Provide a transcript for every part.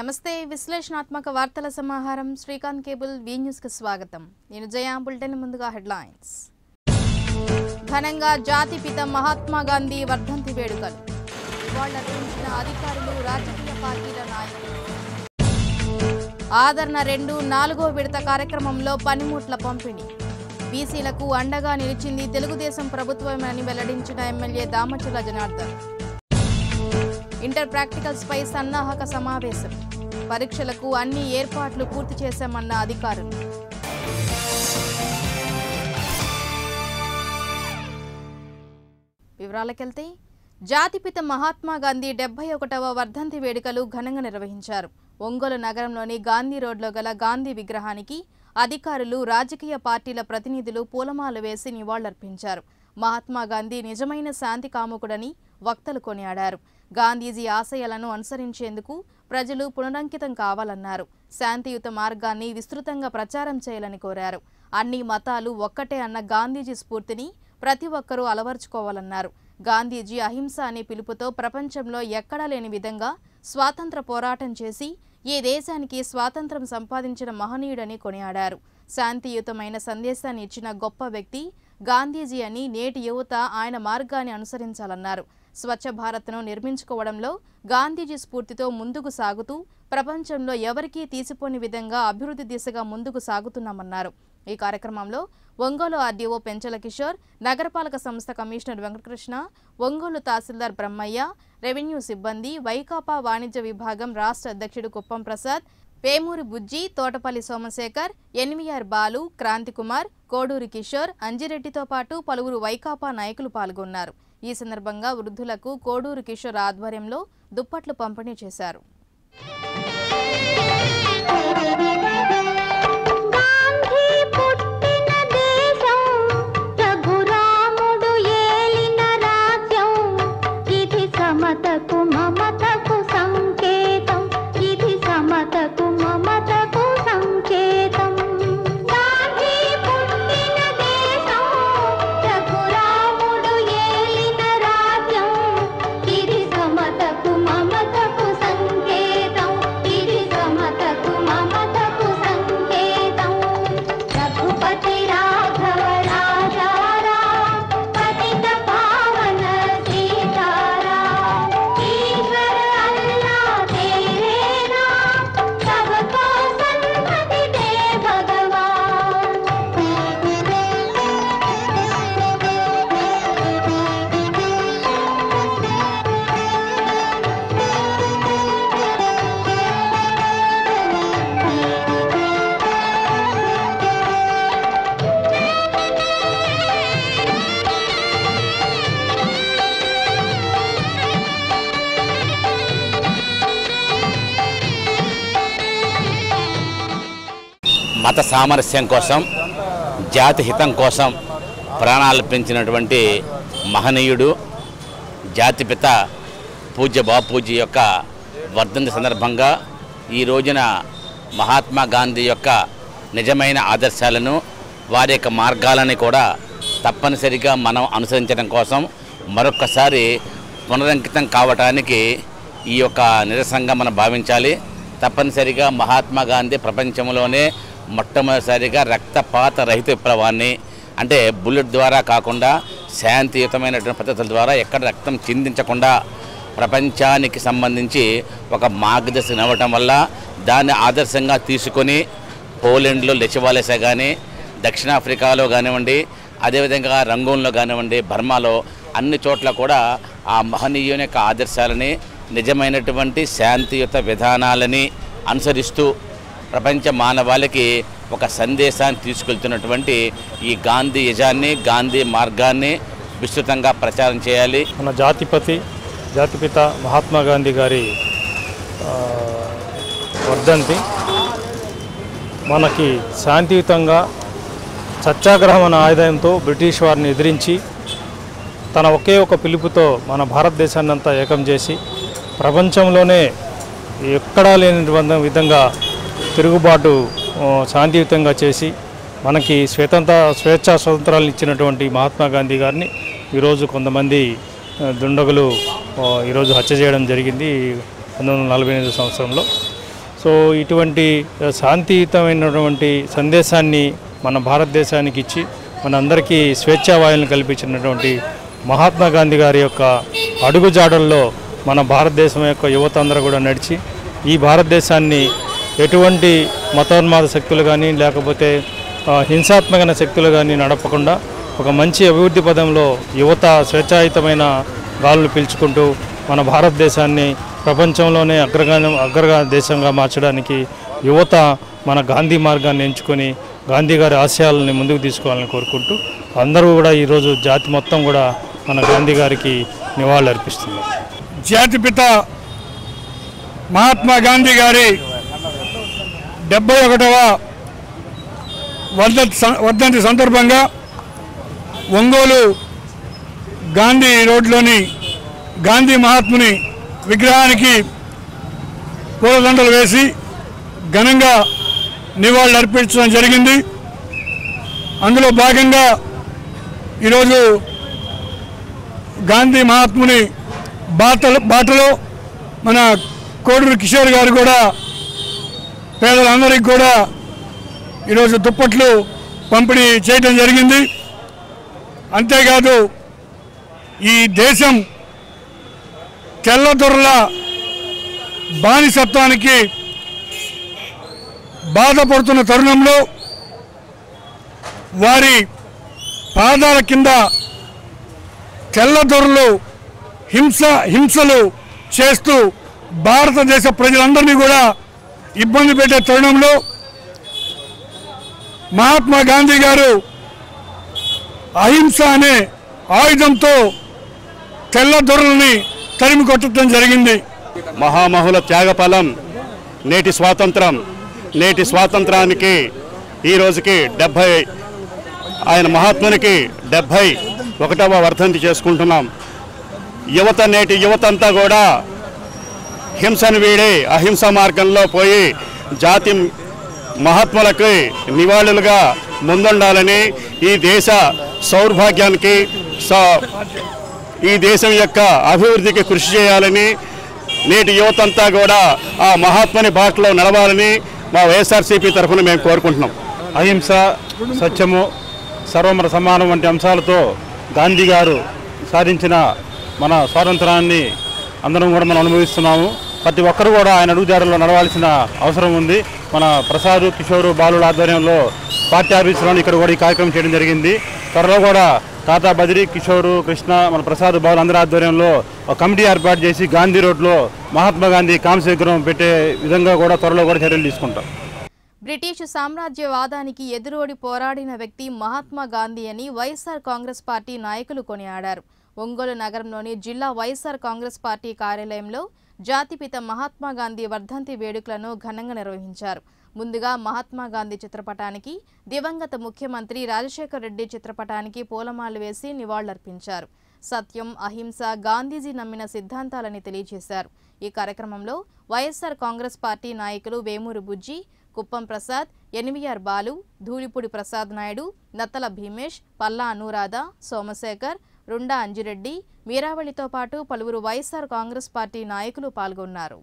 నమస్తే విశ్లేషణాత్మక వార్తల సమాహారం శ్రీకాంత్ కేబుల్ వి న్యూస్ కి స్వాగతం నేను జయా బులెటిన్ ముందుగా హెడ్లైన్స్ ఘనంగా జాతిపిత మహాత్మా గాంధీ వర్ధంతి వేడుకలు ఇవాళర్పించిన అధికారులు రాజకీయ పార్టీల నాయకులు ఆదరణ రెండు నాలుగో విడత కార్యక్రమంలో పనిముట్ల పంపిణీ బీసీలకు అండగా నిలిచింది తెలుగుదేశం ప్రభుత్వమని వెల్లడించిన MLA Damacharla Janardhan inter practicals పై సన్నాహక సమావేశం పరీక్షలకు అన్ని ఏర్పాట్లు పూర్తి చేశామన్న అధికారులు వివరాలకెళ్తే జాతిపిత మహాత్మా గాంధీ డెబ్బై ఒకటవ వర్ధంతి వేడుకలు ఘనంగా నిర్వహించారు ఒంగోలు నగరంలోని గాంధీ రోడ్లో గల గాంధీ విగ్రహానికి అధికారులు రాజకీయ పార్టీల ప్రతినిధులు పూలమాల వేసి నివాళులర్పించారు మహాత్మా గాంధీ నిజమైన శాంతి కాముకుడని వక్తలు కొనియాడారు గాంధీజీ ఆశయాలను అనుసరించేందుకు ప్రజలు పునరంకితం కావాలన్నారు శాంతియుత మార్గాన్ని విస్తృతంగా ప్రచారం చేయాలని కోరారు అన్ని మతాలు ఒక్కటే అన్న గాంధీజీ స్ఫూర్తిని ప్రతి ఒక్కరూ అలవర్చుకోవాలన్నారు గాంధీజీ అహింస అనే పిలుపుతో ప్రపంచంలో ఎక్కడా లేని విధంగా స్వాతంత్ర పోరాటం చేసి ఈ దేశానికి స్వాతంత్రం సంపాదించిన మహనీయుడని కొనియాడారు శాంతియుతమైన సందేశాన్ని ఇచ్చిన గొప్ప వ్యక్తి గాంధీజీ అని నేటి యువత ఆయన మార్గాన్ని అనుసరించాలన్నారు స్వచ్ఛ భారత్ను నిర్మించుకోవడంలో గాంధీజీ స్ఫూర్తితో ముందుకు సాగుతూ ప్రపంచంలో ఎవరికీ తీసిపోని విధంగా అభివృద్ధి దిశగా ముందుకు సాగుతున్నామన్నారు ఈ కార్యక్రమంలో ఒంగోలు ఆర్డీఓ పెంచల కిషోర్ నగరపాలక సంస్థ కమిషనర్ వెంకటకృష్ణ ఒంగోలు తహసీల్దార్ బ్రహ్మయ్య రెవెన్యూ సిబ్బంది వైకాపా వాణిజ్య విభాగం రాష్ట్ర అధ్యక్షుడు కుప్పం ప్రసాద్ పేమూరి బుజ్జి తోటపల్లి సోమశేఖర్ ఎన్వీఆర్ బాలు క్రాంతికుమార్ కోడూరి కిషోర్ అంజిరెడ్డితో పాటు పలువురు వైకాపా నాయకులు పాల్గొన్నారు ఈ సందర్భంగా వృద్ధులకు కోడూరు కిషోర్ ఆధ్వర్యంలో దుప్పట్లు పంపిణీ చేశారు గాంధీ పుట్టిన దేశం రఘురాముడు ఏలిన రాజ్యం ఇది సమతకు మమతకు సంకేతం ఇది సమతకు మమతకు సంకేతం గాంధీ పుట్టిన దేశం రఘురాముడు ఏలిన రాజ్యం ఇది సమతకు మమతకు సంకేతం ఇది సమతకు మమతకు సంకేతం రఘుపతి రాఘవ రాజారాం పతిత పావన సీతారాం ఈశ్వర అల్లా तेरे नाम सबको सन्मति दे మత సామరస్యం కోసం జాతి హితం కోసం ప్రాణాలు పెంచినటువంటి మహనీయుడు జాతిపిత పూజ్య బాపూజీ యొక్క వర్ధంతి సందర్భంగా ఈ రోజున మహాత్మా గాంధీ యొక్క నిజమైన ఆదర్శాలను వారి యొక్క మార్గాలని కూడా తప్పనిసరిగా మనం అనుసరించడం కోసం మరొక్కసారి పునరంకితం కావటానికి ఈ యొక్క నిరసనగా మనం భావించాలి తప్పనిసరిగా మహాత్మా గాంధీ ప్రపంచంలోనే మొట్టమొదటిసారిగా రక్తపాత రహిత విప్లవాన్ని అంటే బుల్లెట్ ద్వారా కాకుండా శాంతియుతమైనటువంటి పద్ధతుల ద్వారా ఎక్కడ రక్తం చిందించకుండా ప్రపంచానికి సంబంధించి ఒక మార్గదర్శనం ఇవ్వటం వల్ల దాన్ని ఆదర్శంగా తీసుకొని పోలెండ్లో లెచవాలేసా కానీ దక్షిణాఫ్రికాలో కానివ్వండి అదేవిధంగా రంగూన్లో కానివ్వండి బర్మాలో అన్ని చోట్ల కూడా ఆ మహనీయుని యొక్క ఆదర్శాలని నిజమైనటువంటి శాంతియుత విధానాలని అనుసరిస్తూ ప్రపంచ మానవాళికి ఒక సందేశాన్ని తీసుకెళ్తున్నటువంటి ఈ గాంధీ యజాన్ని గాంధీ మార్గాన్ని విస్తృతంగా ప్రచారం చేయాలి మన జాతిపతి జాతిపిత మహాత్మా గాంధీ గారి ఆ, వర్ధంతి మనకి శాంతియుతంగా సత్యాగ్రహం అనే ఆయుధంతో బ్రిటిష్ వారిని ఎదిరించి తన ఒకే ఒక పిలుపుతో మన భారతదేశాన్ని అంతా ఏకం చేసి ప్రపంచంలోనే ఎక్కడా లేని విధంగా తిరుగుబాటు ఆ, శాంతియుతంగా చేసి మనకి స్వేతంత్ర స్వేచ్ఛా స్వతంత్రాలను ఇచ్చినటువంటి మహాత్మా గాంధీ గారిని ఈరోజు కొంతమంది ఆ, దుండగులు ఆ, ఈరోజు హత్య చేయడం జరిగింది పంతొమ్మిది వందల నలభై ఎనిమిది సంవత్సరంలో సో ఇటువంటి ఆ, శాంతియుతమైనటువంటి సందేశాన్ని మన భారతదేశానికి ఇచ్చి మనందరికీ స్వేచ్ఛావాయులను కల్పించినటువంటి మహాత్మా గాంధీ గారి యొక్క అడుగుజాడల్లో మన భారతదేశం యొక్క యువత అందరూ కూడా నడిచి ఈ భారతదేశాన్ని ఎటువంటి మతోన్మాద శక్తులు కానీ లేకపోతే ఆ, హింసాత్మకమైన శక్తులు కానీ నడపకుండా ఒక మంచి అభివృద్ధి పదంలో యువత స్వేచ్ఛాయుతమైన గాలులు పీల్చుకుంటూ మన భారతదేశాన్ని ప్రపంచంలోనే అగ్రగా అగ్రగా దేశంగా మార్చడానికి యువత మన గాంధీ మార్గాన్ని ఎంచుకొని గాంధీ గారి ఆశయాలని ముందుకు తీసుకోవాలని కోరుకుంటూ అందరూ కూడా ఈరోజు జాతి మొత్తం కూడా మన గాంధీ గారికి నివాళులు అర్పిస్తున్నారు జాతిపిత మహాత్మా గాంధీ గారి డెబ్బై ఒకటవ వర్ధంతి సం- వర్ధంతి సందర్భంగా ఒంగోలు గాంధీ రోడ్లోని గాంధీ మహాత్ముని విగ్రహానికి పూలదండలు వేసి ఘనంగా నివాళులు అర్పించడం జరిగింది అందులో భాగంగా ఈరోజు గాంధీ మహాత్ముని బాటలో బాటలో మన కోడూరు కిషోర్ గారు కూడా పేదలందరికీ కూడా ఈరోజు దుప్పట్లు పంపిణీ చేయడం జరిగింది అంతేకాదు ఈ దేశం తెల్లదొరల బానిసత్వానికి బాధపడుతున్న తరుణంలో వారి పాదాల కింద తెల్లదొరలు హింస హింసలు చేస్తూ భారతదేశ ప్రజలందరినీ కూడా ఇబ్బంది పెట్టే తరుణంలో మహాత్మా గాంధీ గారు అహింస అనే ఆయుధంతో తెల్లదొరలని తరిమి కొట్టడం జరిగింది మహామహుల త్యాగఫలం నేటి స్వాతంత్రం నేటి స్వాతంత్రానికి ఈ రోజుకి డెబ్భై ఆయన మహాత్మునికి డెబ్భై ఒకటవ వర్ధంతి చేసుకుంటున్నాం యువత నేటి యువత అంతా కూడా హింసను వీడి అహింస మార్గంలో పోయి జాతి మహాత్ములకి నివాళులుగా ముందుండాలని ఈ దేశ సౌర్భాగ్యానికి స- ఈ దేశం యొక్క అభివృద్ధికి కృషి చేయాలని నేటి యువతంతా కూడా ఆ మహాత్ముని బాటలో నడవాలని మా వైఎస్ఆర్సీపీ తరఫున మేము కోరుకుంటున్నాం అహింస సత్యము సర్వమర సమానం వంటి అంశాలతో గాంధీ గారు సాధించిన మన స్వాతంత్రాన్ని అందరం కూడా మనం అనుభవిస్తున్నాము ప్రతి ఒక్కరు కూడా ఆయన అడుగుజాడల్లో నడవాల్సిన అవసరం ఉంది మన ప్రసాద్ కిషోర్ బాలుల ఆధ్వర్యంలో పార్టీ ఆఫీసులో ఇక్కడ కూడా ఈ కార్యక్రమం చేయడం జరిగింది త్వరలో కూడా తాతా బదిరి కిషోర్ కృష్ణ మన ప్రసాద్ బాలు అందరి ఆధ్వర్యంలో ఒక కమిటీ ఏర్పాటు చేసి గాంధీ రోడ్లో మహాత్మా గాంధీ కాంస్య విగ్రహం పెట్టే విధంగా కూడా త్వరలో కూడా చర్యలు తీసుకుంటాం బ్రిటిష్ సామ్రాజ్యవాదానికి ఎదురోడి పోరాడిన వ్యక్తి మహాత్మా గాంధీ అని వైఎస్ఆర్ కాంగ్రెస్ పార్టీ నాయకులు కొనియాడారు ఒంగోలు నగరంలోని జిల్లా వైఎస్ఆర్ కాంగ్రెస్ పార్టీ కార్యాలయంలో జాతిపిత మహాత్మా గాంధీ వర్ధంతి వేడుకలను ఘనంగా నిర్వహించారు ముందుగా మహాత్మా గాంధీ చిత్రపటానికి దివంగత ముఖ్యమంత్రి రాజశేఖర రెడ్డి చిత్రపటానికి పూలమాలలు వేసి నివాళులర్పించారు సత్యం అహింస గాంధీజీ నమ్మిన సిద్ధాంతాలని తెలియజేశారు ఈ కార్యక్రమంలో వైఎస్ఆర్ కాంగ్రెస్ పార్టీ నాయకులు వేమూరి బుజ్జి కుప్పం ప్రసాద్ ఎన్వీఆర్ బాలు ధూళిపూడి ప్రసాద్ నాయుడు నత్తల భీమేష్ పల్లా అనురాధ సోమశేఖర్ రుండా అంజిరెడ్డి మీరావళితో పాటు పలువురు వైఎస్ఆర్ కాంగ్రెస్ పార్టీ నాయకులు పాల్గొన్నారు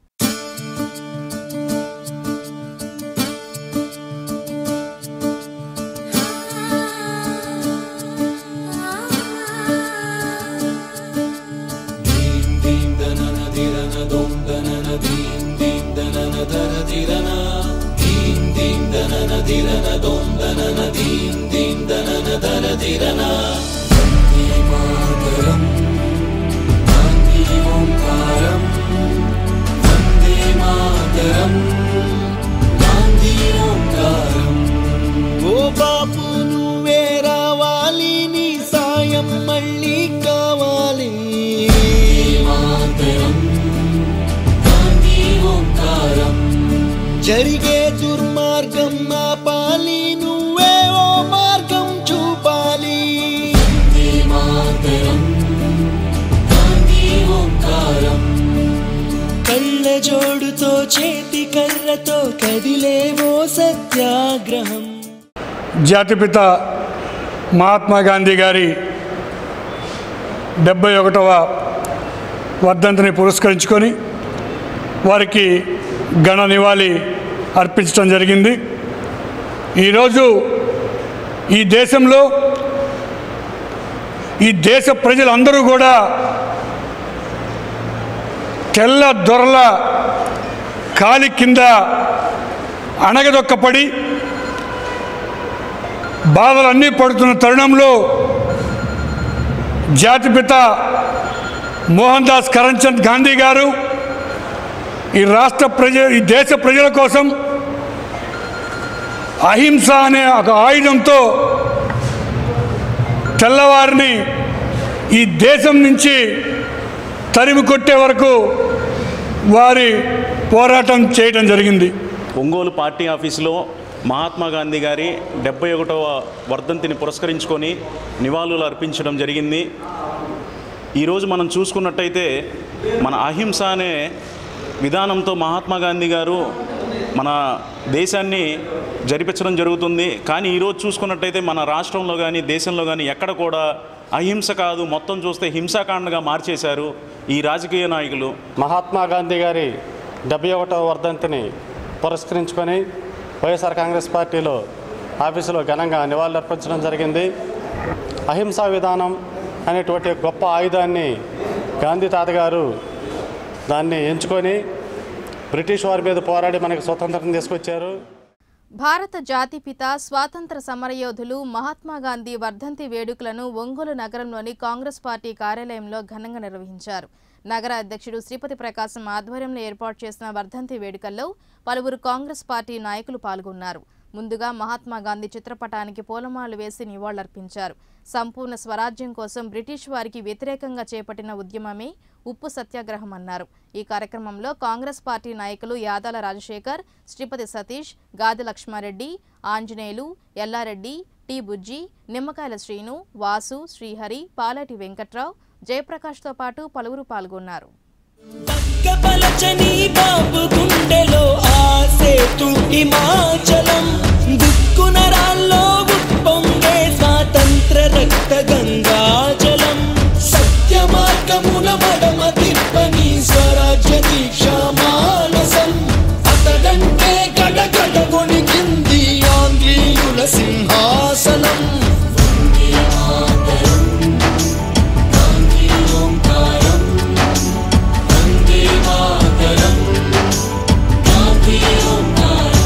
ఓ బాపు నువ్వే రావాలి నీ సాయం మళ్ళీ కావాలి జరిగే దుర్మార్గం ఆపాలి నువ్వే ఓ మార్గం చూపాలి కళ్ళ జోడుతో చేతి కర్రతో కదిలేవో సత్యాగ్రహం జాతిపిత మహాత్మా గాంధీ గారి డెబ్బై ఒకటవ వర్ధంతిని పురస్కరించుకొని వారికి ఘన నివాళి అర్పించడం జరిగింది ఈరోజు ఈ దేశంలో ఈ దేశ ప్రజలందరూ కూడా తెల్ల దొరల కాలి కింద అణగదొక్కపడి బాధలన్నీ పడుతున్న తరుణంలో జాతిపిత మోహన్ దాస్ కరంచంద్ గాంధీ గారు ఈ రాష్ట్ర ప్రజ ఈ దేశ ప్రజల కోసం అహింస అనే ఒక ఆయుధంతో తెల్లవారిని ఈ దేశం నుంచి తరిమి కొట్టే వరకు వారి పోరాటం చేయడం జరిగింది ఒంగోలు పార్టీ ఆఫీసులో మహాత్మా గాంధీ గారి డెబ్బై ఒకటవ వర్ధంతిని పురస్కరించుకొని నివాళులు అర్పించడం జరిగింది ఈరోజు మనం చూసుకున్నట్టయితే మన అహింస అనే విధానంతో మహాత్మా గాంధీ గారు మన దేశాన్ని జరిపించడం జరుగుతుంది కానీ ఈరోజు చూసుకున్నట్టయితే మన రాష్ట్రంలో కానీ దేశంలో కానీ ఎక్కడ కూడా అహింస కాదు మొత్తం చూస్తే హింసాకాండగా మార్చేశారు ఈ రాజకీయ నాయకులు మహాత్మా గాంధీ గారి డెబ్బై ఒకటవ వర్ధంతిని పురస్కరించుకొని వైఎస్ఆర్ కాంగ్రెస్ పార్టీలో ఆఫీసులో ఘనంగా నివాళులర్పించడం జరిగింది అహింసా విధానం అనేటువంటి గొప్ప ఆయుధాన్ని గాంధీ తాతగారు దాన్ని ఎంచుకొని బ్రిటిష్ వారి మీద పోరాడి మనకి స్వతంత్రం తీసుకొచ్చారు భారత జాతిపిత స్వాతంత్ర సమరయోధులు మహాత్మా గాంధీ వర్ధంతి వేడుకలను ఒంగోలు నగరంలోని కాంగ్రెస్ పార్టీ కార్యాలయంలో ఘనంగా నిర్వహించారు నగర అధ్యక్షుడు శ్రీపతి ప్రకాశం ఆధ్వర్యంలో ఏర్పాటు చేసిన వర్ధంతి వేడుకల్లో పలువురు కాంగ్రెస్ పార్టీ నాయకులు పాల్గొన్నారు ముందుగా మహాత్మా గాంధీ చిత్రపటానికి పూలమాలలు వేసి నివాళులర్పించారు సంపూర్ణ స్వరాజ్యం కోసం బ్రిటిష్ వారికి వ్యతిరేకంగా చేపట్టిన ఉద్యమమే ఉప్పు సత్యాగ్రహం అన్నారు ఈ కార్యక్రమంలో కాంగ్రెస్ పార్టీ నాయకులు యాదాల రాజశేఖర్ శ్రీపతి సతీష్ గాది లక్ష్మారెడ్డి ఆంజనేయులు ఎల్లారెడ్డి టి బుజ్జి నిమ్మకాయల శ్రీను వాసు శ్రీహరి పాలాటి వెంకట్రావు జయప్రకాష్తో పాటు పలువురు పాల్గొన్నారు పలచని బాబు గుండెలో ఆసేతు హిమాచలం దుక్కున రాల్లో ఉప్పొంగే స్వాతంత్ర రక్త గంగాజలం సత్య మార్గమున మడమ తిప్పని స్వరాజ్య దీక్ష మానసం అతడంటే గడగడ గొణికింది ఆంగ్లీయుల సింహాసనం వందే మాతరం, గాంధీ ఓంకారం వందే మాతరం గాంధీ ఓంకారం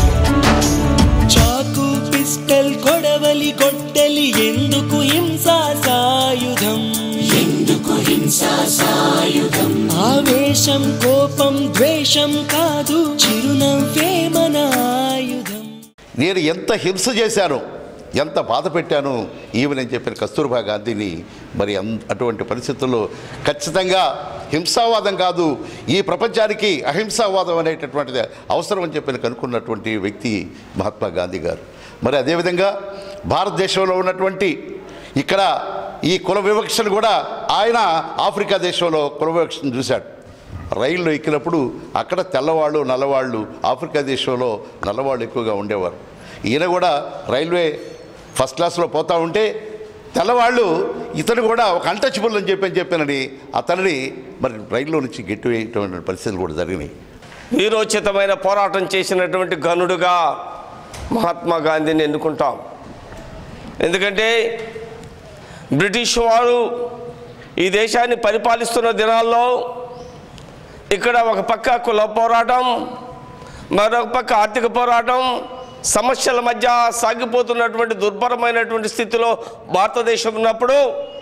చాకు పిస్టల్ కొడవలి కొట్టెలి ఎందుకు హింసా సాయుధం ఎందుకు హింసా సాయుధం ఆవేశం కోపం ద్వేషం కాదు చిరునవ్వే మన ఆయుధం నేను ఎంత హింస చేశాను ఎంత బాధ పెట్టాను ఈవెన్ చెప్పిన కస్తూర్బా గాంధీని మరి అన్- అటువంటి పరిస్థితుల్లో ఖచ్చితంగా హింసావాదం కాదు ఈ ప్రపంచానికి అహింసావాదం అనేటటువంటిది అవసరం అని చెప్పిన కనుక్కున్నటువంటి వ్యక్తి మహాత్మా గాంధీ గారు మరి అదేవిధంగా భారతదేశంలో ఉన్నటువంటి ఇక్కడ ఈ కుల వివక్షను కూడా ఆయన ఆఫ్రికా దేశంలో కుల వివక్షను చూశాడు రైల్లో ఎక్కినప్పుడు అక్కడ తెల్లవాళ్ళు నల్లవాళ్ళు ఆఫ్రికా దేశంలో నల్లవాళ్ళు ఎక్కువగా ఉండేవారు ఈయన కూడా రైల్వే ఫస్ట్ క్లాస్లో పోతా ఉంటే తెల్లవాళ్ళు ఇతను కూడా ఒక అన్టచబుల్ అని చెప్పి చెప్పానని అతనిని మరి రైల్లో నుంచి గెట్టి వేయటువంటి పరిస్థితులు కూడా జరిగినాయి వీరోచితమైన పోరాటం చేసినటువంటి గనుడుగా మహాత్మా గాంధీని ఎన్నుకుంటాం ఎందుకంటే బ్రిటిష్ వారు ఈ దేశాన్ని పరిపాలిస్తున్న దినాల్లో ఇక్కడ ఒక పక్క కుల పోరాటం మరొక పక్క ఆర్థిక పోరాటం సమస్యల మధ్య సాగిపోతున్నటువంటి దుర్భరమైనటువంటి స్థితిలో భారతదేశం ఉన్నప్పుడు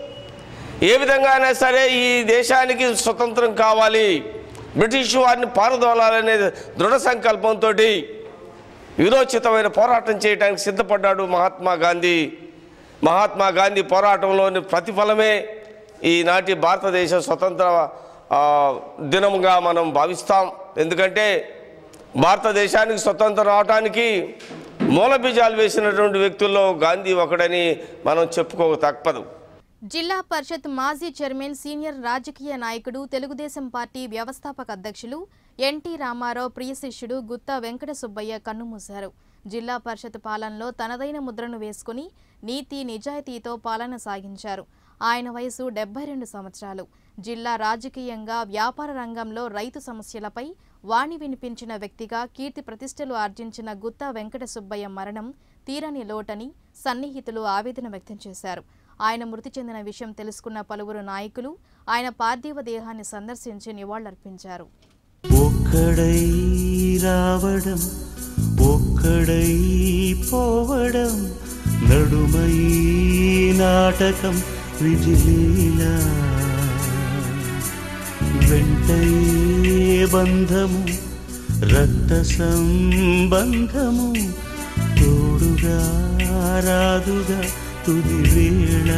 ఏ విధంగా అయినా సరే ఈ దేశానికి స్వతంత్రం కావాలి బ్రిటిష్ వారిని పారదోలాలనే దృఢ సంకల్పంతో విరోచితమైన పోరాటం చేయడానికి సిద్ధపడ్డాడు మహాత్మా గాంధీ మహాత్మా గాంధీ పోరాటంలోని ప్రతిఫలమే ఈనాటి భారతదేశ స్వతంత్ర ఆ, దినంగా మనం భావిస్తాం ఎందుకంటే భారతదేశానికి స్వతంత్రం రావడానికి మూల బీజాలు వేసినటువంటి వ్యక్తుల్లో గాంధీ ఒకడని మనం చెప్పుకోక తప్పదు జిల్లా పరిషత్ మాజీ చైర్మన్ సీనియర్ రాజకీయ నాయకుడు తెలుగుదేశం పార్టీ వ్యవస్థాపక అధ్యక్షులు ఎన్టీ రామారావు ప్రియ శిష్యుడు గుత్తా వెంకట సుబ్బయ్య కన్నుమూశారు జిల్లా పరిషత్ పాలనలో తనదైన ముద్రను వేసుకుని నీతి నిజాయితీతో పాలన సాగించారు ఆయన వయసు డెబ్బై రెండు సంవత్సరాలు జిల్లా రాజకీయంగా వ్యాపార రంగంలో రైతు సమస్యలపై వాణి వినిపించిన వ్యక్తిగా కీర్తి ప్రతిష్టలు ఆర్జించిన గుత్తా వెంకట సుబ్బయ్య మరణం తీరని లోటని సన్నిహితులు ఆవేదన వ్యక్తం చేశారు ఆయన మృతి చెందిన విషయం తెలుసుకున్న పలువురు నాయకులు ఆయన పార్థివ దేహాన్ని సందర్శించి నివాళులర్పించారు ఒక్కడై రావడం ఒక్కడై పోవడం నడుమై నాటకం విజిలీలా వెంటై బంధము రక్త సంబంధము తోడుగా రాదుగా తుది వేళ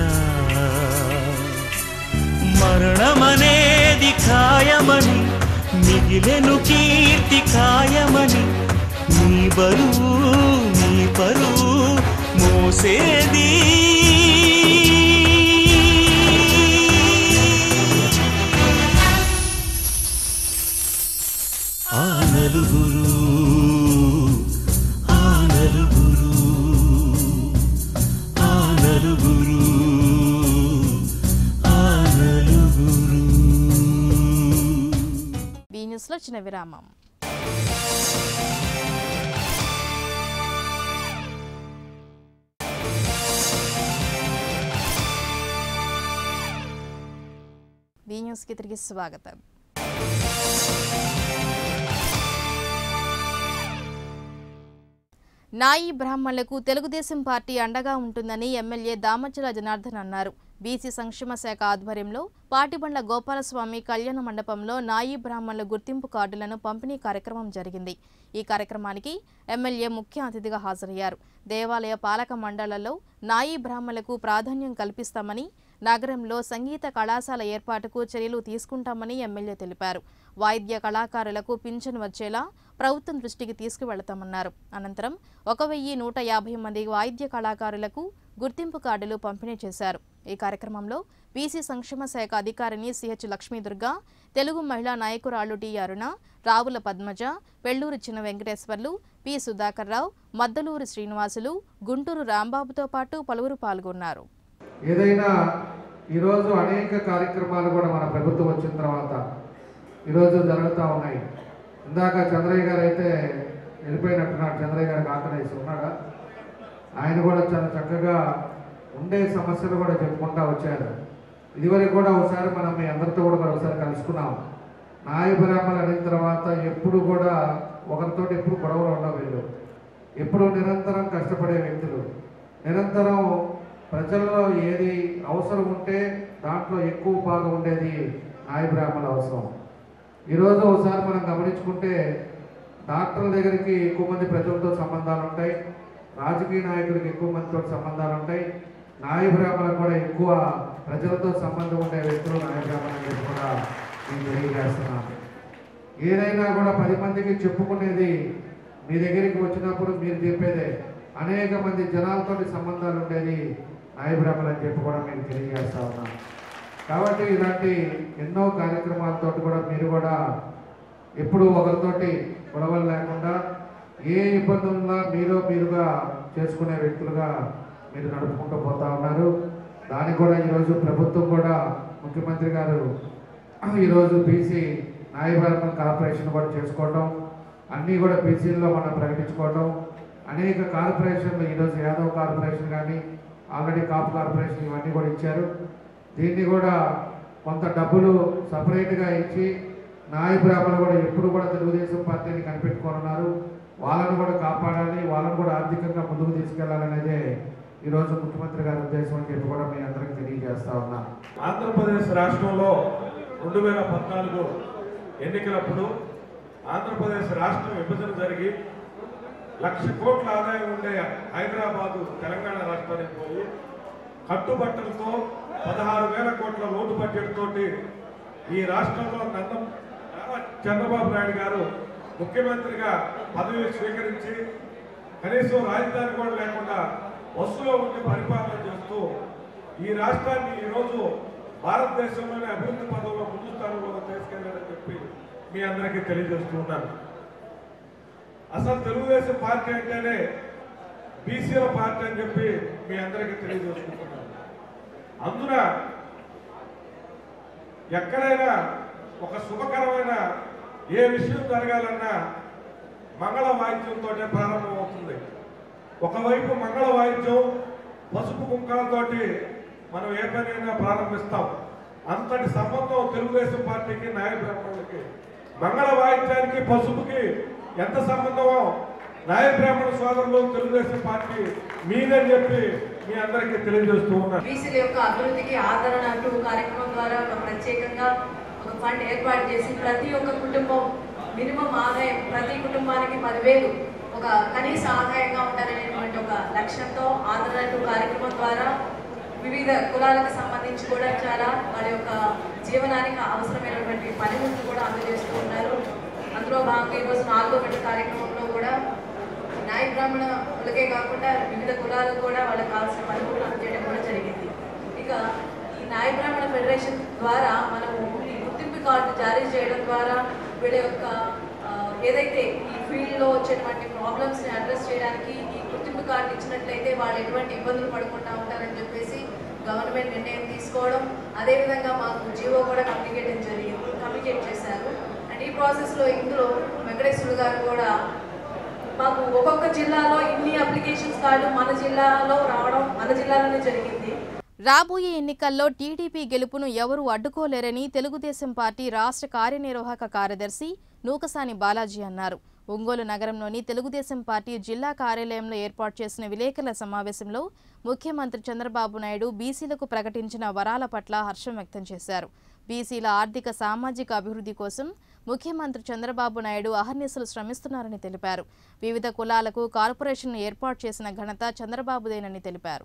మరణమనేది ఖాయమని మిగిలెను కీర్తి ఖాయమని నీ బరువు నీ పరువు మోసేది ఆ నలుగురు ఆ నలుగురు ఆ నలుగురు ఆ నలుగురు బీ న్యూస్లో చిన్న విరామం బీ న్యూస్కి తిరిగి స్వాగతం నాయి బ్రాహ్మణులకు తెలుగుదేశం పార్టీ అండగా ఉంటుందని ఎమ్మెల్యే దామచల జనార్దన్ అన్నారు బీసీ సంక్షేమ శాఖ ఆధ్వర్యంలో పాటిబండ్ల గోపాలస్వామి కళ్యాణ మండపంలో నాయి బ్రాహ్మణుల గుర్తింపు కార్డులను పంపిణీ కార్యక్రమం జరిగింది ఈ కార్యక్రమానికి ఎమ్మెల్యే ముఖ్య అతిథిగా హాజరయ్యారు దేవాలయ పాలక మండళ్లలో నాయి బ్రాహ్మణులకు ప్రాధాన్యం కల్పిస్తామని నగరంలో సంగీత కళాశాల ఏర్పాటుకు చర్యలు తీసుకుంటామని ఎమ్మెల్యే తెలిపారు వాయిద్య కళాకారులకు పింఛను వచ్చేలా ప్రభుత్వం దృష్టికి తీసుకువెళతామన్నారు అనంతరం ఒక వెయ్యి నూట యాభై మంది వాయిద్య కళాకారులకు గుర్తింపు కార్డులు పంపిణీ చేశారు ఈ కార్యక్రమంలో బీసీ సంక్షేమ శాఖ అధికారిని సిహెచ్ లక్ష్మీదుర్గ తెలుగు మహిళా నాయకురాలు టి అరుణ రావుల పద్మజ పెళ్లూరు చిన్న వెంకటేశ్వర్లు పి సుధాకర్ రావు మద్దలూరు శ్రీనివాసులు గుంటూరు రాంబాబుతో పాటు పలువురు పాల్గొన్నారు ఏదైనా ఈరోజు అనేక కార్యక్రమాలు కూడా మన ప్రభుత్వం వచ్చిన తర్వాత ఈరోజు జరుగుతూ ఉన్నాయి ఇందాక చంద్రయ్య గారు అయితే వెళ్ళిపోయినట్టున్నాడు చంద్రయ్య గారికి ఆకలేసి ఉన్నాడా ఆయన కూడా చాలా చక్కగా ఉండే సమస్యలు కూడా చెప్పుకుంటా వచ్చారు ఇదివరకు కూడా ఒకసారి మనం మీ అందరితో కూడా కూడా ఒకసారి కలుసుకున్నాం నాయ బ్రాహ్మణులు అయిన తర్వాత ఎప్పుడు కూడా ఒకరితో ఎప్పుడు గొడవలు ఉండవు వీళ్ళు ఎప్పుడు నిరంతరం కష్టపడే వ్యక్తులు నిరంతరం ప్రజల్లో ఏది అవసరం ఉంటే దాంట్లో ఎక్కువ భాగం ఉండేది నాయ బ్రాహ్మణుల అవసరం ఈరోజు ఒకసారి మనం గమనించుకుంటే డాక్టర్ల దగ్గరికి ఎక్కువ మంది ప్రజలతో సంబంధాలు ఉంటాయి రాజకీయ నాయకులకు ఎక్కువ మందితో సంబంధాలు ఉంటాయి నాయ బ్రాహ్మణులకు కూడా ఎక్కువ ప్రజలతో సంబంధం ఉండే వ్యక్తులు నాయ బ్రాహ్మణులు అని చెప్పి కూడా నేను తెలియజేస్తున్నాను ఏదైనా కూడా పది మందికి చెప్పుకునేది మీ దగ్గరికి వచ్చినప్పుడు మీరు చెప్పేదే అనేక మంది జనాలతో సంబంధాలు ఉండేది నాయ బ్రాహ్మణులు అని చెప్పి కూడా నేను తెలియజేస్తా ఉన్నాను కాబట్టి ఇలాంటి ఎన్నో కార్యక్రమాలతో కూడా మీరు కూడా ఎప్పుడు ఒకరితోటి గొడవలు లేకుండా ఏ ఇబ్బందులున్నా మీలో మీరుగా చేసుకునే వ్యక్తులుగా మీరు నడుపుకుంటూ పోతా ఉన్నారు దానికి కూడా ఈరోజు ప్రభుత్వం కూడా ముఖ్యమంత్రి గారు ఈరోజు బీసీ న్యాయపరమైన కార్పొరేషన్ కూడా చేసుకోవటం అన్నీ కూడా బీసీల్లో మనం ప్రకటించుకోవటం అనేక కార్పొరేషన్లు ఈరోజు యాదవ్ కార్పొరేషన్ కానీ ఆల్రెడీ కాపు కార్పొరేషన్ ఇవన్నీ కూడా ఇచ్చారు దీన్ని కూడా కొంత డబ్బులు సపరేట్గా ఇచ్చి నాయ బ్రాహ్మణులు కూడా ఎప్పుడు కూడా తెలుగుదేశం పార్టీని కనిపెట్టుకోనున్నారు వాళ్ళను కూడా కాపాడాలి వాళ్ళను కూడా ఆర్థికంగా ముందుకు తీసుకెళ్లాలనేదే ఈరోజు ముఖ్యమంత్రి గారి ఉద్దేశం అని చెప్పి కూడా మీ అందరికీ తెలియజేస్తా ఉన్నా ఆంధ్రప్రదేశ్ రాష్ట్రంలో రెండు వేల పద్నాలుగు ఎన్నికలప్పుడు ఆంధ్రప్రదేశ్ రాష్ట్రం విభజన జరిగి లక్ష కోట్ల ఆదాయం ఉండే హైదరాబాదు తెలంగాణ రాష్ట్రానికి పోయి కట్టుబట్టలతో పదహారు వేల కోట్ల లోటు బడ్జెట్ తోటి ఈ రాష్ట్రంలో నందం నారా చంద్రబాబు నాయుడు గారు ముఖ్యమంత్రిగా పదవి స్వీకరించి కనీసం రాజధాని కూడా లేకుండా బస్సులో ఉండి పరిపాలన చేస్తూ ఈ రాష్ట్రాన్ని ఈరోజు భారతదేశంలోనే అభివృద్ధి పదంలో ముందు స్థానంలో తీసుకెళ్లారని చెప్పి మీ అందరికీ తెలియజేస్తూ ఉన్నాను అసలు తెలుగుదేశం పార్టీ అంటేనే బీసీల పార్టీ అని చెప్పి మీ అందరికీ తెలియజేసుకుంటున్నాను అందున ఎక్కడైనా ఒక శుభకరమైన ఏ విషయం జరగాలన్నా మంగళ వాయిద్యంతో ప్రారంభమవుతుంది ఒకవైపు మంగళ వాయిద్యం పసుపు కుంకాలతోటి మనం ఏ పనైనా ప్రారంభిస్తాం అంతటి సంబంధం తెలుగుదేశం పార్టీకి నాయ బ్రాహ్మణులకి మంగళ వాయిద్యానికి పసుపుకి ఎంత సంబంధమో నాయ బ్రాహ్మణ సోదరులు తెలుగుదేశం పార్టీ మీదని చెప్పి మీ అందరికీ తెలియజేస్తూ ఉన్నారు బీసీల యొక్క అభివృద్ధికి ఆదరణ అంటూ కార్యక్రమం ద్వారా ఒక ప్రత్యేకంగా ఒక ఫండ్ ఏర్పాటు చేసి ప్రతి ఒక్క కుటుంబం మినిమం ఆదాయం ప్రతి కుటుంబానికి పదివేలు ఒక కనీస ఆదాయంగా ఉండాలనేటువంటి ఒక లక్ష్యంతో ఆదరణ అంటూ కార్యక్రమం ద్వారా వివిధ కులాలకు సంబంధించి కూడా చాలా వారి యొక్క జీవనానికి అవసరమైనటువంటి పనిముట్లు కూడా అందజేస్తూ ఉన్నారు అందులో భాగంగా ఈరోజు నాలుగో గంట కార్యక్రమంలో కూడా నాయ బ్రాహ్మణులకే కాకుండా వివిధ కులాలకు కూడా వాళ్ళకి కావాల్సిన పనిముట్లు అందజేయడం కూడా జరిగింది ఇక ఈ నాయ బ్రాహ్మణ ఫెడరేషన్ ద్వారా మనము ఈ గుర్తింపు కార్డు జారీ చేయడం ద్వారా వీళ్ళ యొక్క ఆ, ఏదైతే ఈ ఫీల్డ్లో వచ్చేటువంటి ప్రాబ్లమ్స్ని అడ్రస్ చేయడానికి ఈ గుర్తింపు కార్డు ఇచ్చినట్లయితే వాళ్ళు ఎటువంటి ఇబ్బందులు పడకుండా ఉంటారని చెప్పేసి గవర్నమెంట్ నిర్ణయం తీసుకోవడం అదేవిధంగా మాకు జీవో కూడా కమ్యూనికేట్ జరిగింది కమ్యూనికేట్ చేశారు అండ్ ఈ ప్రాసెస్లో ఇందులో వెంకటేశ్వరుడు గారు కూడా మాకు ఒక్కొక్క జిల్లాలో ఇన్ని అప్లికేషన్స్ కార్డు మన జిల్లాలో రావడం మన జిల్లాలోనే జరిగింది రాబోయే ఎన్నికల్లో టీడీపీ గెలుపును ఎవరూ అడ్డుకోలేరని తెలుగుదేశం పార్టీ రాష్ట్ర కార్యనిర్వాహక కార్యదర్శి నూకసాని బాలాజీ అన్నారు ఒంగోలు నగరంలోని తెలుగుదేశం పార్టీ జిల్లా కార్యాలయంలో ఏర్పాటు చేసిన విలేకరుల సమావేశంలో ముఖ్యమంత్రి చంద్రబాబు నాయుడు బీసీలకు ప్రకటించిన వరాల పట్ల హర్షం వ్యక్తం చేశారు బీసీల ఆర్థిక సామాజిక అభివృద్ధి కోసం ముఖ్యమంత్రి చంద్రబాబు నాయుడు అహర్నిశలు శ్రమిస్తున్నారని తెలిపారు వివిధ కులాలకు కార్పొరేషన్ను ఏర్పాటు చేసిన ఘనత చంద్రబాబుదేనని తెలిపారు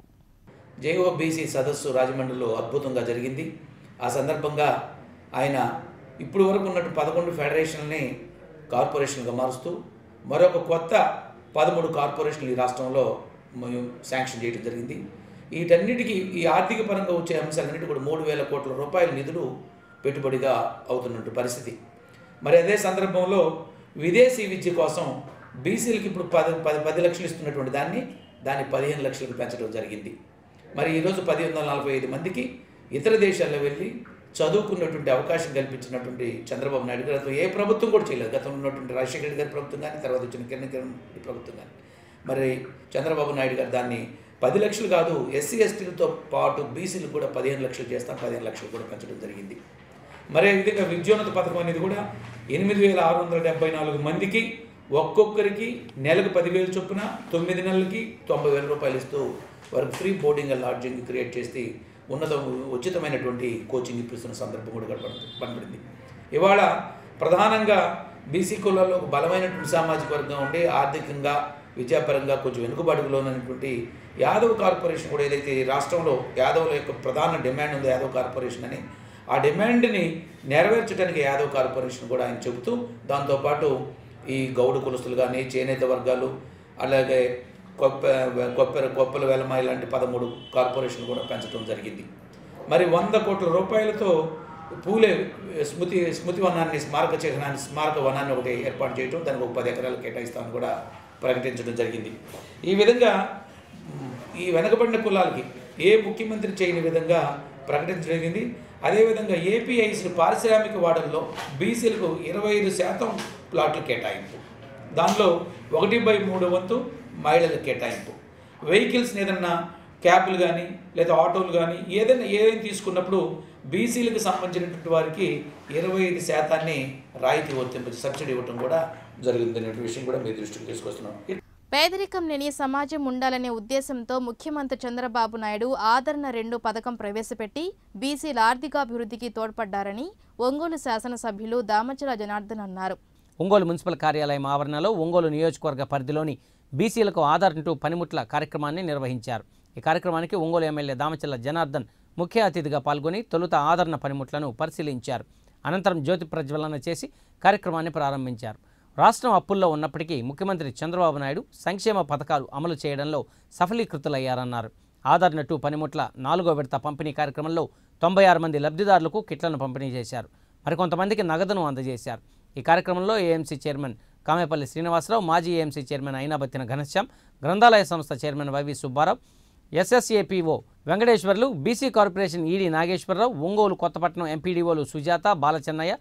జేఓబీసీ సదస్సు రాజమండ్రిలో అద్భుతంగా జరిగింది ఆ సందర్భంగా ఆయన ఇప్పుడు వరకు ఉన్నట్టు పదకొండు ఫెడరేషన్ని కార్పొరేషన్గా మారుస్తూ మరొక కొత్త పదమూడు కార్పొరేషన్లు ఈ రాష్ట్రంలో మేము శాంక్షన్ చేయడం జరిగింది వీటన్నిటికీ ఈ ఆర్థిక పరంగా వచ్చే అంశాలన్నిటి కూడా మూడు వేల కోట్ల రూపాయల నిధులు పెట్టుబడిగా అవుతున్నట్టు పరిస్థితి మరి అదే సందర్భంలో విదేశీ విద్య కోసం బీసీలకి ఇప్పుడు పది పది పది లక్షలు ఇస్తున్నటువంటి దాన్ని దాన్ని పదిహేను లక్షలకు పెంచడం జరిగింది మరి ఈరోజు పది వందల నలభై ఐదు మందికి ఇతర దేశాల్లో వెళ్ళి చదువుకున్నటువంటి అవకాశం కల్పించినటువంటి చంద్రబాబు నాయుడు గారు ఏ ప్రభుత్వం కూడా చేయలేదు గతంలో ఉన్నటువంటి రాజశేఖర రెడ్డి గారి ప్రభుత్వం కానీ తర్వాత వచ్చిన కిరణ్ కిరణ్ రెడ్డి ప్రభుత్వం కానీ మరి చంద్రబాబు నాయుడు గారు దాన్ని పది లక్షలు కాదు ఎస్సీ ఎస్టీలతో పాటు బీసీలు కూడా పదిహేను లక్షలు చేస్తాం పదిహేను లక్షలు కూడా పెంచడం జరిగింది మరి ఈ విధంగా విద్యోన్నత పథకం అనేది కూడా ఎనిమిది వేల ఆరు వందల డెబ్బై నాలుగు మందికి ఒక్కొక్కరికి నెలకు పదివేలు చొప్పున తొమ్మిది నెలలకి తొంభై వేల రూపాయలు ఇస్తూ వారికి free boarding and lodging create చేసి ఉన్నత ఉచితమైనటువంటి కోచింగ్ ఇప్పిస్తున్న సందర్భం కూడా కనపడుతుంది కనపడింది ఇవాళ ప్రధానంగా బీసీ కులాల్లో ఒక బలమైనటువంటి సామాజిక వర్గం ఉండి ఆర్థికంగా విద్యాపరంగా కొంచెం వెనుకబడుగులో ఉన్నటువంటి యాదవ్ కార్పొరేషన్ కూడా ఏదైతే ఈ రాష్ట్రంలో యాదవుల యొక్క ప్రధాన డిమాండ్ ఉందో యాదవ్ కార్పొరేషన్ అని ఆ డిమాండ్ని నెరవేర్చడానికి యాదవ్ కార్పొరేషన్ కూడా ఆయన చెబుతూ దాంతోపాటు ఈ గౌడు కులస్తులు కానీ చేనేత వర్గాలు అలాగే కొప్ప కొప్పెర కొప్పల వెలమ ఇలాంటి పదమూడు కార్పొరేషన్లు కూడా పెంచడం జరిగింది మరి వంద కోట్ల రూపాయలతో పూలే స్మృతి స్మృతి వనాన్ని స్మారక చిహ్నాన్ని స్మారక వనాన్ని ఒకటి ఏర్పాటు చేయడం దానికి ఒక పది ఎకరాలు కేటాయిస్తామని కూడా ప్రకటించడం జరిగింది ఈ విధంగా మ్, ఈ వెనకబడిన కులాలకి ఏ ముఖ్యమంత్రి చేయని విధంగా ప్రకటించడం జరిగింది అదేవిధంగా ఏపీఐస్ పారిశ్రామిక వాడల్లో బీసీలకు ఇరవై ఐదు శాతం ప్లాట్లు కేటాయింపు దానిలో ఒకటి బై మూడు వంతు మహిళలకు కేటాయింపు వెహికల్స్ ఏదన్నా క్యాబ్లు కానీ లేదా ఆటోలు కానీ ఏదైనా ఏదైనా తీసుకున్నప్పుడు బీసీలకు సంబంధించినటువంటి వారికి ఇరవై ఐదు శాతాన్ని రాయితీ వర్తింప సబ్సిడీ ఇవ్వటం కూడా జరిగిందనే విషయం కూడా మీ దృష్టికి తీసుకొస్తున్నాం పేదరికం లేని సమాజం ఉండాలనే ఉద్దేశంతో ముఖ్యమంత్రి చంద్రబాబు నాయుడు ఆదరణ రెండు పథకం ప్రవేశపెట్టి బీసీల ఆర్థికాభివృద్ధికి తోడ్పడ్డారని ఒంగోలు శాసనసభ్యులు దామచల జనార్దన్ అన్నారు ఒంగోలు మున్సిపల్ కార్యాలయం ఆవరణలో ఒంగోలు నియోజకవర్గ పరిధిలోని బీసీలకు ఆధారంటూ పనిముట్ల కార్యక్రమాన్ని నిర్వహించారు ఈ కార్యక్రమానికి ఒంగోలు ఎమ్మెల్యే దామచల్ల జనార్దన్ ముఖ్య అతిథిగా పాల్గొని తొలుత ఆదరణ పనిముట్లను పరిశీలించారు అనంతరం జ్యోతి ప్రజ్వలన చేసి కార్యక్రమాన్ని ప్రారంభించారు రాష్ట్రం అప్పుల్లో ఉన్నప్పటికీ ముఖ్యమంత్రి చంద్రబాబు నాయుడు సంక్షేమ పథకాలు అమలు చేయడంలో సఫలీకృతులయ్యారన్నారు ఆదరణ టూ పనిముట్ల నాలుగో విడత పంపిణీ కార్యక్రమంలో తొంభై ఆరు మంది లబ్ధిదారులకు కిట్లను పంపిణీ చేశారు మరికొంతమందికి నగదును అందజేశారు ఈ కార్యక్రమంలో ఏఎంసీ చైర్మన్ కామేపల్లి శ్రీనివాసరావు మాజీ ఏఎంసీ చైర్మన్ అయినాబత్తిన ఘనశ్యామ్ గ్రంథాలయ సంస్థ chairman YV Subbarao SSAPO Venkateswarlu BC corporation ED Nageswararao Ongole Kothapatnam ఎంపీడీఓలు సుజాత బాలచెన్నయ్య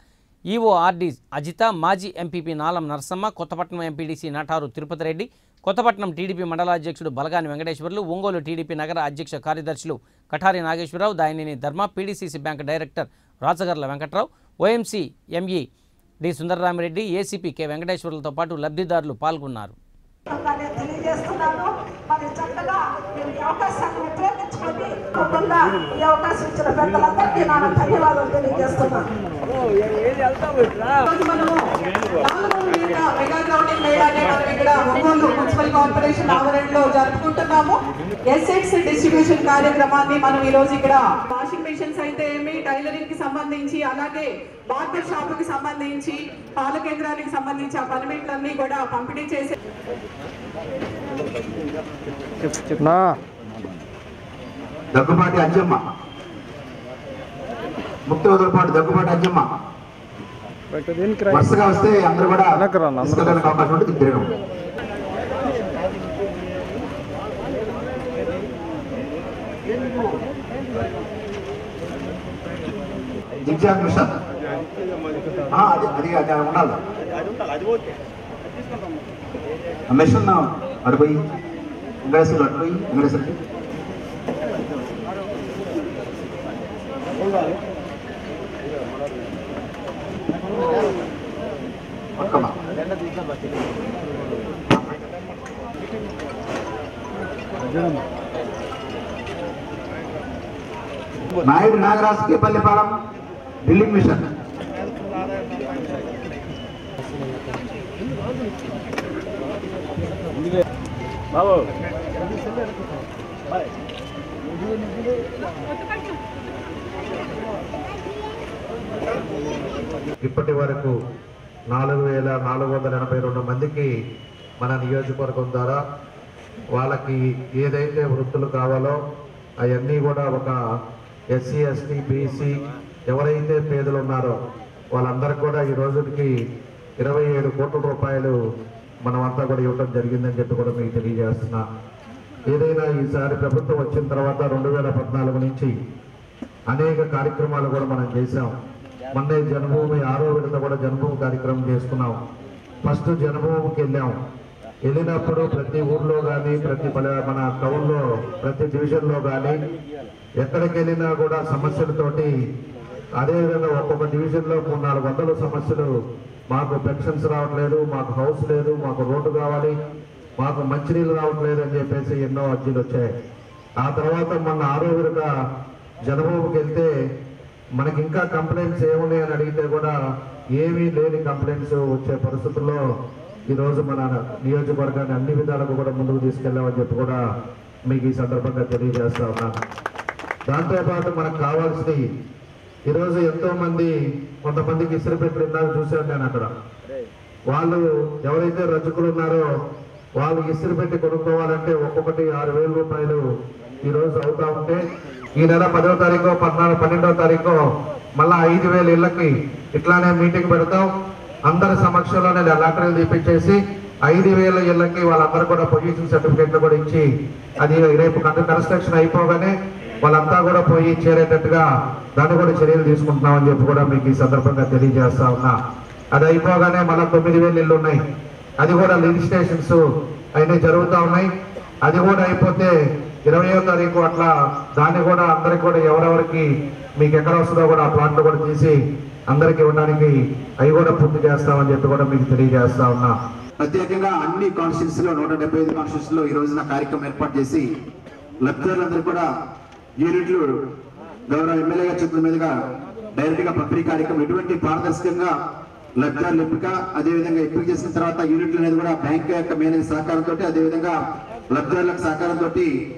ఈఓ ఆర్డి అజిత మాజీ MPP Nalam Narasamma Kothapatnam MPDC Nataru Tirupati Reddy Kothapatnam TDP మండలాధ్యక్షుడు బలగాని వెంకటేశ్వర్లు ఒంగోలు టీడీపీ నగర అధ్యక్ష కార్యదర్శులు Kathari Nageswararao Dayineni Dharma PDCC bank director Rachagarla Venkatrao OMC ME D Sundararamireddy ACP K వెంకటేశ్వర్లతో పాటు లబ్ధిదారులు పాల్గొన్నారు నేను తెలియజేస్తున్నాను మరి చక్కగా మీరు ఈ అవకాశాన్ని ఉపయోగించుకొని తప్పకుండా ఈ అవకాశం ఇచ్చిన పెద్దలందరికీ నా ధన్యవాదాలు తెలియజేస్తున్నాను ఈరోజు మనము నాలుగు మీద మెగా గ్రౌండింగ్ మేళాన్ని మనం ఇక్కడ ఒంగోలు మున్సిపల్ కార్పొరేషన్ ఆవరణలో జరుపుకుంటున్నాము ఎస్ఎక్స్ డిస్ట్రిబ్యూషన్ కార్యక్రమాన్ని మనం ఈ రోజు ఇక్కడ వాషింగ్ మిషన్స్ అయితే ఏమి టైలరింగ్ కి సంబంధించి అలాగే బార్బర్ షాప్ కి సంబంధించి పాల కేంద్రానికి సంబంధించి ఆ పనిముట్లన్నీ కూడా పంపిణీ చేసే దగ్గుబాటి అజ్జమ్మ ముక్తి వదలపాటు దగ్గుబాటి అజ్జమ్మ వరుసగా వస్తే అందరూ కూడా తీసుకోవడానికి అవకాశం ఉంటుంది తిరగడం జిగ్జాగ్ మిషన్ ఆ, అది అది అది ఉండాలి ఆ మిషన్ అడిపోయి వెంకటేశ్వరులు అడిపోయి వెంకటేశ్వరుకి పక్కన నాయుడు నాగరాజ్ కేపల్లిపాలెం డ్రిల్లింగ్ మిషన్ బాబు ఇప్పటి వరకు నాలుగు వేల నాలుగు వందల ఎనభై రెండు మందికి మన నియోజకవర్గం ద్వారా వాళ్ళకి ఏదైతే వృత్తులు కావాలో అవన్నీ కూడా ఒక ఎస్సీ ఎస్టీ బీసీ ఎవరైతే పేదలు ఉన్నారో వాళ్ళందరికీ కూడా ఈ రోజుకి ఇరవై ఏడు కోట్ల రూపాయలు మనమంతా కూడా ఇవ్వడం జరిగిందని చెప్పి కూడా మీకు తెలియజేస్తున్నా ఏదైనా ఈసారి ప్రభుత్వం వచ్చిన తర్వాత రెండు వేల పద్నాలుగు నుంచి అనేక కార్యక్రమాలు కూడా మనం చేశాం మొన్నే జన్మభూమి ఆరో విడత కూడా జన్మభూమి కార్యక్రమం చేసుకున్నాం ఫస్ట్ జన్మభూమికి వెళ్ళాం వెళ్ళినప్పుడు ప్రతి ఊర్లో కానీ ప్రతి పల్లె- మన టౌన్లో ప్రతి డివిజన్లో కానీ ఎక్కడికి వెళ్ళినా కూడా సమస్యలతోటి అదేవిధంగా ఒక్కొక్క డివిజన్లో మూడు నాలుగు వందల సమస్యలు మాకు పెన్షన్స్ రావట్లేదు మాకు హౌస్ లేదు మాకు రోడ్డు కావాలి మాకు మంచినీళ్ళు రావట్లేదు అని చెప్పేసి ఎన్నో అర్జీలు వచ్చాయి ఆ తర్వాత మొన్న ఆరో విడత జనభూమికి వెళ్తే మనకి ఇంకా కంప్లైంట్స్ ఏమున్నాయి అని అడిగితే కూడా ఏమీ లేని కంప్లైంట్స్ వచ్చే పరిస్థితుల్లో ఈరోజు మన నియోజకవర్గాన్ని అన్ని విధాలకు కూడా ముందుకు తీసుకెళ్ళామని చెప్పి కూడా మీకు ఈ సందర్భంగా తెలియజేస్తా ఉన్నాను దాంతోపాటు మనకు కావాల్సినవి ఈరోజు ఎంతో మంది కొంతమందికి ఇసురు పెట్టి ఉన్నారు చూశాను నేను అక్కడ వాళ్ళు ఎవరైతే రజకులు ఉన్నారో వాళ్ళు ఇసురు పెట్టి కొనుక్కోవాలంటే ఒక్కొక్కటి ఆరు వేల రూపాయలు ఈ రోజు అవుతా ఉంటే ఈ నెల పదో తారీఖు పద్నాలుగు పన్నెండవ తారీఖు మళ్ళా ఐదు వేల ఇళ్ళకి ఇట్లానే మీటింగ్ పెడతాం అందరి సమక్షంలోనే లెటర్లు తీపించేసి ఐదు వేల ఇళ్ళకి వాళ్ళందరూ కూడా పొజిషన్ సర్టిఫికేట్లు కూడా ఇచ్చి అది రేపు కన్స్ట్రక్షన్ అయిపోగానే వాళ్ళంతా కూడా పోయి చేరేటట్టుగా దాన్ని కూడా చర్యలు తీసుకుంటున్నామని చెప్పి కూడా మీకు ఈ సందర్భంగా తెలియజేస్తా ఉన్నా అది అయిపోగానే మళ్ళీ తొమ్మిది వేలు ఇల్లు ఉన్నాయి అది కూడా రిజిస్ట్రేషన్స్ అయినా జరుగుతూ ఉన్నాయి అది కూడా అయిపోతే ఇరవయో తారీఖు అట్లా దాన్ని కూడా అందరికి కూడా ఎవరెవరికి మీకు ఎక్కడ వస్తుందో కూడా ఆ ప్లాట్లు కూడా తీసి అందరికి ఇవ్వడానికి అవి కూడా పూర్తి చేస్తామని చెప్పి కూడా మీకు తెలియజేస్తా ఉన్నా ప్రత్యేకంగా అన్ని కాన్స్టిట్యూన్స్ లో నూట డెబ్బై ఐదు కాన్స్టిట్యూన్స్ లో ఈ రోజున కార్యక్రమం ఏర్పాటు చేసి లబ్ధిదారులందరూ కూడా యూనిట్లు గౌరవ ఎమ్మెల్యే గారి చేతుల మీదుగా డైరెక్ట్ గా పంపిణీ కార్యక్రమం ఎటువంటి పారదర్శకంగా లబ్ధిదారుల ఎంపిక అదేవిధంగా ఎంపిక చేసిన తర్వాత యూనిట్లు అనేది కూడా బ్యాంక్ యొక్క మేనేజ్ సహకారంతో అదేవిధంగా లబ్ధిదారులకు సహకారంతో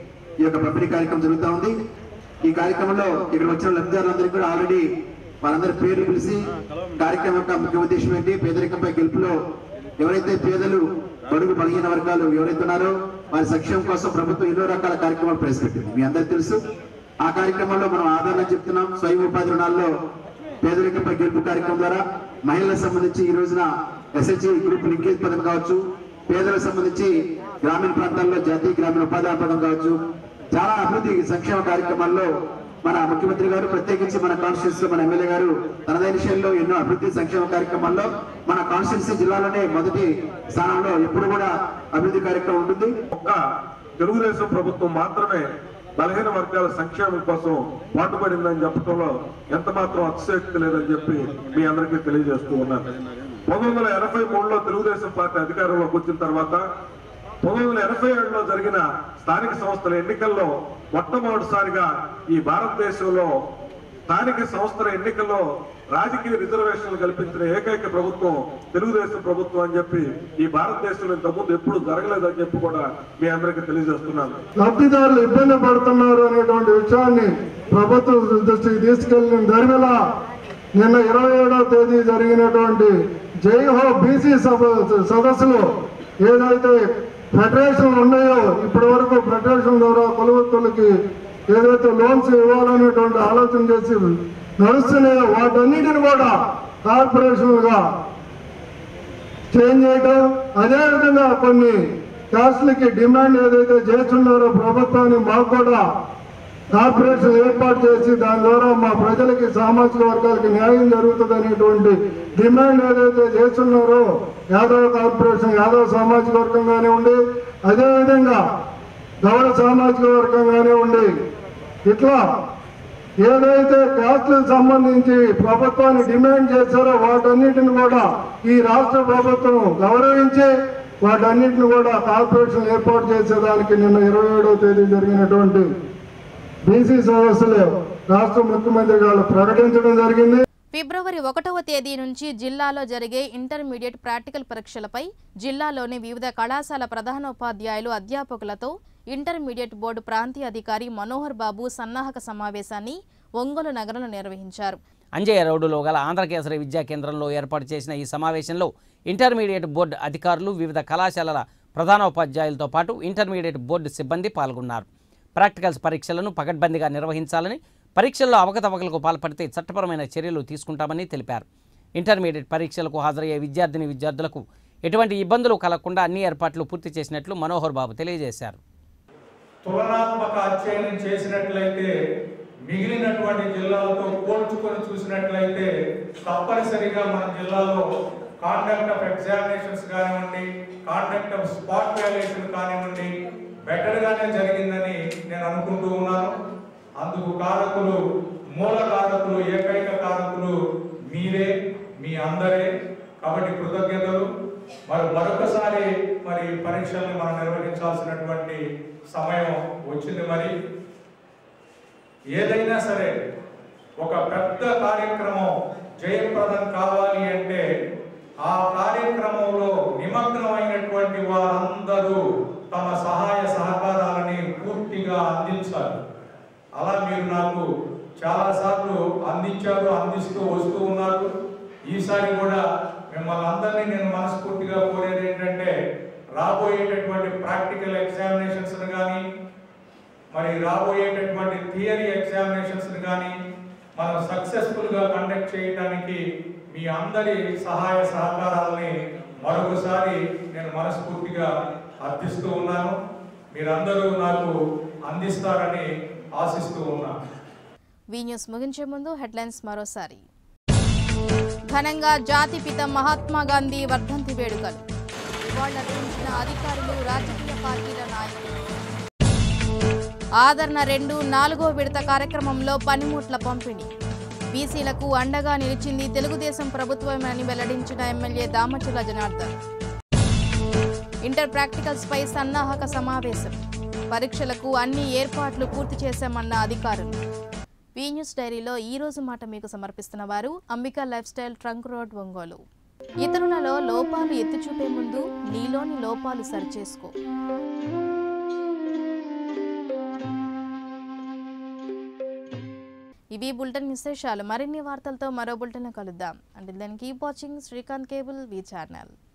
ఈ యొక్క పంపిణీ కార్యక్రమం జరుగుతూ ఉంది ఈ కార్యక్రమంలో ఇక్కడ వచ్చిన లబ్ధిదారులందరికీ కూడా ఆల్రెడీ వారందరి పేర్లు పిలిచి కార్యక్రమం యొక్క ముఖ్య ఉద్దేశం ఏంటి పేదరికంపై గెలుపులో ఎవరైతే పేదలు బడుగు బలహీన వర్గాలు ఎవరైతే ఉన్నారో వారి సంక్షేమం కోసం ప్రభుత్వం ఎన్నో రకాల కార్యక్రమాలు ప్రవేశపెట్టింది మీ అందరికీ తెలుసు ఆ కార్యక్రమంలో మనం ఆదరణ చెప్తున్నాం స్వయం ఉపాధి రుణాల్లో పేదరికంపై గెలుపు కార్యక్రమం ద్వారా మహిళలకు సంబంధించి ఈ రోజున ఎస్హెచ్ఈ గ్రూప్ లింకేజ్ పథకం కావచ్చు పేదలకు సంబంధించి గ్రామీణ ప్రాంతాల్లో జాతీయ గ్రామీణ ఉపాధి హామీ పథకం కావచ్చు చాలా అభివృద్ధి సంక్షేమ కార్యక్రమాల్లో మన ముఖ్యమంత్రి గారు ప్రత్యేకించి మన కాన్స్టిట్యూన్సీ మన ఎమ్మెల్యే గారు తనదైన విషయంలో ఎన్నో అభివృద్ధి సంక్షేమ కార్యక్రమాల్లో మన కాన్స్టిట్యూన్సీ జిల్లాలోనే మొదటి స్థానంలో ఎప్పుడు కూడా అభివృద్ధి కార్యక్రమం ఉంటుంది ఒక్క తెలుగుదేశం ప్రభుత్వం మాత్రమే బలహీన వర్గాల సంక్షేమం కోసం పాటుపడిందని చెప్పడంలో ఎంత మాత్రం అతిశయోక్తి లేదని చెప్పి మీ అందరికీ తెలియజేస్తూ ఉన్నాను పంతొమ్మిది వందల ఎనభై మూడులో తెలుగుదేశం పార్టీ అధికారంలోకి వచ్చిన తర్వాత పంతొమ్మిది వందల ఎనభై ఏడులో జరిగిన స్థానిక సంస్థల ఎన్నికల్లో మొట్టమొదటిసారిగా ఈ భారతదేశంలో స్థానిక సంస్థల ఎన్నికల్లో రాజకీయ రిజర్వేషన్లు కల్పించిన ఏకైక ప్రభుత్వం తెలుగుదేశం ప్రభుత్వం అని చెప్పి ఈ భారతదేశంలో ఇంతకుముందు ఎప్పుడు జరగలేదని చెప్పి కూడా మీ అందరికీ తెలియజేస్తున్నాను లబ్ధిదారులు ఇబ్బంది పడుతున్నారు అనేటువంటి విషయాన్ని ప్రభుత్వం దృష్టికి తీసుకెళ్లిన దరిమిలా నిన్న ఇరవై ఏడవ తేదీ జరిగినటువంటి జై హో బీసీ సభ సదస్సులో ఏదైతే ఫెడరేషన్లు ఉన్నాయో ఇప్పటి వరకు ఫెడరేషన్ ద్వారా కులవృత్తులకి ఏదైతే లోన్స్ ఇవ్వాలనేటువంటి ఆలోచన చేసి నడుస్తున్నాయో వాటన్నిటిని కూడా కార్పొరేషన్లుగా చేంజ్ చేయటం అదేవిధంగా కొన్ని క్యాస్ట్లకి డిమాండ్ ఏదైతే చేస్తున్నారో ప్రభుత్వాన్ని మాకు కూడా కార్పొరేషన్ ఏర్పాటు చేసి దాని ద్వారా మా ప్రజలకి సామాజిక వర్గాలకి న్యాయం జరుగుతుంది అనేటువంటి డిమాండ్ ఏదైతే చేస్తున్నారో యాదవ కార్పొరేషన్ యాదవ సామాజిక వర్గంగానే ఉండి అదేవిధంగా గౌడ సామాజిక వర్గంగానే ఉండి ఇట్లా ఏదైతే క్యాస్ట్లకు సంబంధించి ప్రభుత్వాన్ని డిమాండ్ చేశారో వాటన్నిటిని కూడా ఈ రాష్ట్ర ప్రభుత్వం గౌరవించి వాటన్నిటిని కూడా కార్పొరేషన్ ఏర్పాటు చేసేదానికి నిన్న ఇరవై ఏడవ తేదీ జరిగినటువంటి బీసీ సదస్సులో రాష్ట్ర ముఖ్యమంత్రి గారు ప్రకటించడం జరిగింది ఫిబ్రవరి ఒకటవ తేదీ నుంచి జిల్లాలో జరిగే ఇంటర్మీడియట్ ప్రాక్టికల్ పరీక్షలపై జిల్లాలోని వివిధ కళాశాల ప్రధానోపాధ్యాయులు అధ్యాపకులతో ఇంటర్మీడియట్ బోర్డు ప్రాంతీయ అధికారి మనోహర్ బాబు సన్నాహక సమావేశాన్ని ఒంగోలు నగరంలో నిర్వహించారు అంజయ్య రోడ్డులో గల ఆంధ్రకేసరి విద్యా కేంద్రంలో ఏర్పాటు చేసిన ఈ సమావేశంలో ఇంటర్మీడియట్ బోర్డు అధికారులు వివిధ కళాశాలల ప్రధానోపాధ్యాయులతో పాటు ఇంటర్మీడియట్ బోర్డు సిబ్బంది పాల్గొన్నారు ప్రాక్టికల్స్ పరీక్షలను పకడ్బందీగా నిర్వహించాలని పరీక్షల్లో అవకతవకలకు పాల్పడితే చట్టపరమైన చర్యలు తీసుకుంటామని తెలిపారు ఇంటర్మీడియట్ పరీక్షలకు హాజరయ్యే విద్యార్థిని విద్యార్థులకు ఎటువంటి ఇబ్బందులు కలగకుండా అన్ని ఏర్పాట్లు పూర్తి చేసినట్లు మనోహర్ బాబు తెలియజేశారు తులనాత్మక అధ్యయనం చేసినట్లయితే మిగిలినటువంటి జిల్లాలతో పోల్చుకొని చూసినట్లయితే తప్పనిసరిగా మన జిల్లాలో కాండక్ట్ ఆఫ్ ఎగ్జామినేషన్స్ కానివ్వండి కాండక్ట్ ఆఫ్ స్పాట్ వాల్యుయేషన్ కానివ్వండి బెటర్గానే జరిగిందని నేను అనుకుంటూ ఉన్నాను అందుకు కారకులు మూల కారకులు ఏకైక కారకులు మీరే మీ అందరే కాబట్టి కృతజ్ఞతలు మరి మరొకసారి మరి పరీక్షల్ని మనం నిర్వహించాల్సినటువంటి సమయం వచ్చింది మరి ఏదైనా సరే ఒక పెద్ద కార్యక్రమం జయప్రదం కావాలి అంటే ఆ కార్యక్రమంలో నిమగ్నమైనటువంటి వారందరూ తమ సహాయ సహకారాలని పూర్తిగా అందించాలి అలా మీరు నాకు చాలాసార్లు అందించారు అందిస్తూ వస్తూ ఉన్నారు ఈసారి కూడా మిమ్మల్ని అందరినీ నేను మనస్ఫూర్తిగా కోరేది ఏంటంటే రాబోయేటటువంటి ప్రాక్టికల్ ఎగ్జామినేషన్స్ కానీ మరి రాబోయేటటువంటి థియరీ ఎగ్జామినేషన్స్ కానీ మనం సక్సెస్ఫుల్గా కండక్ట్ చేయడానికి మీ అందరి సహాయ సహకారాలని మరొకసారి నేను మనస్ఫూర్తిగా అర్థిస్తూ ఉన్నాను మీరందరూ నాకు అందిస్తారని ఆశిస్తూ ఉన్నాను వి న్యూస్ ముగించే ముందు హెడ్లైన్స్ మరోసారి ఘనంగా జాతిపిత మహాత్మా గాంధీ వర్ధంతి వేడుకలు నివాళులర్పించిన అధికారులు రాజకీయ పార్టీల నాయకులు ఆదరణ రెండు నాలుగో విడత కార్యక్రమంలో పనిముట్ల పంపిణీ బీసీలకు అండగా నిలిచింది తెలుగుదేశం ప్రభుత్వమని వెల్లడించిన MLA Damacharla Janardhan inter practicals పై సన్నాహక సమావేశం పరీక్షలకు అన్ని ఏర్పాట్లు పూర్తి చేశామన్న అధికారులు వి న్యూస్ డైరీలో ఈ రోజు మాట మీకు సమర్పిస్తున్న వారు Ambika lifestyle trunk road Ongole ఇతరులలో లోపాలు ఎత్తి చూపే ముందు నీలోని లోపాలు సరిచేసుకో ఇవి బులెటిన్ విశేషాలు మరిన్ని వార్తలతో మరో బులెటిన్ కలుద్దాం అంటే దానికి keep watching Srikanth cable V channel